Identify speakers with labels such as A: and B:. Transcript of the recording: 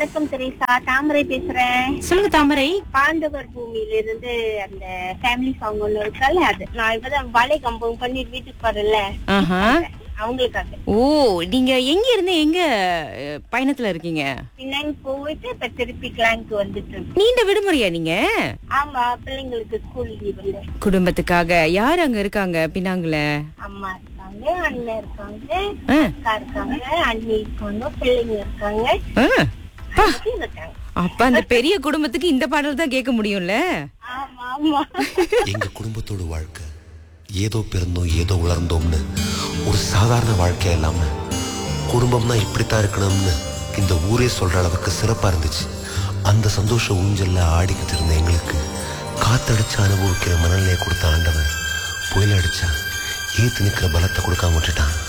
A: வணக்கம் தெரேசா தாமரை பேசுறேன்
B: சொல்லுங்க தாமரை
A: பாண்டவர் பூமியில இருந்து அந்த ஃபேமிலி சாங் ஒண்ணு இருக்கல அது நான் இப்பதான் வலை கம்பம் பண்ணிட்டு வீட்டுக்கு வரல
B: ஆஹா
A: அவங்களுக்காக
B: ஓ நீங்க எங்க இருந்து எங்க அஹ், பயணத்துல இருக்கீங்க
A: பின்னாங்க போயிட்டு இப்ப திருப்பி கிளாங்க்கு வந்துட்டு இருக்கோம்.
B: நீண்ட விடுமுறையா நீங்க
A: ஆமா பிள்ளைங்களுக்கு ஸ்கூல் லீவ் இல்ல
B: குடும்பத்துக்காக யார் அங்க இருக்காங்க பின்னாங்குல
A: அம்மா இருக்காங்க அண்ணன் இருக்காங்க
B: ஆ,
A: அக்கா இருக்காங்க அண்ணி இருக்காங்க பிள்ளைங்க இருக்காங்க
B: ஆ.
A: அண்ணி இருக்காங்க
B: அப்ப அந்த பெரிய குடும்பத்துக்கு இந்த பாடல் தான் கேட்க முடியும்ல
A: ஆமா ஆமா
C: எங்க குடும்பத்தோட வாழ்க்கை ஏதோ பிறந்தோம் ஏதோ வளர்ந்தோம்னு ஒரு சாதாரண வாழ்க்கை இல்லாம குடும்பம்னா இப்படித்தான் இருக்கணும்னு இந்த ஊரே சொல்ற அளவுக்கு சிறப்பா இருந்துச்சு அந்த சந்தோஷ ஊஞ்சல்ல ஆடிக்கிட்டு இருந்த எங்களுக்கு காத்தடிச்சு அனுபவிக்கிற மனநிலையை கொடுத்த ஆண்டவன் புயல் அடிச்சா ஏத்து நிக்கிற பலத்தை கொடுக்காம விட்டுட்டான்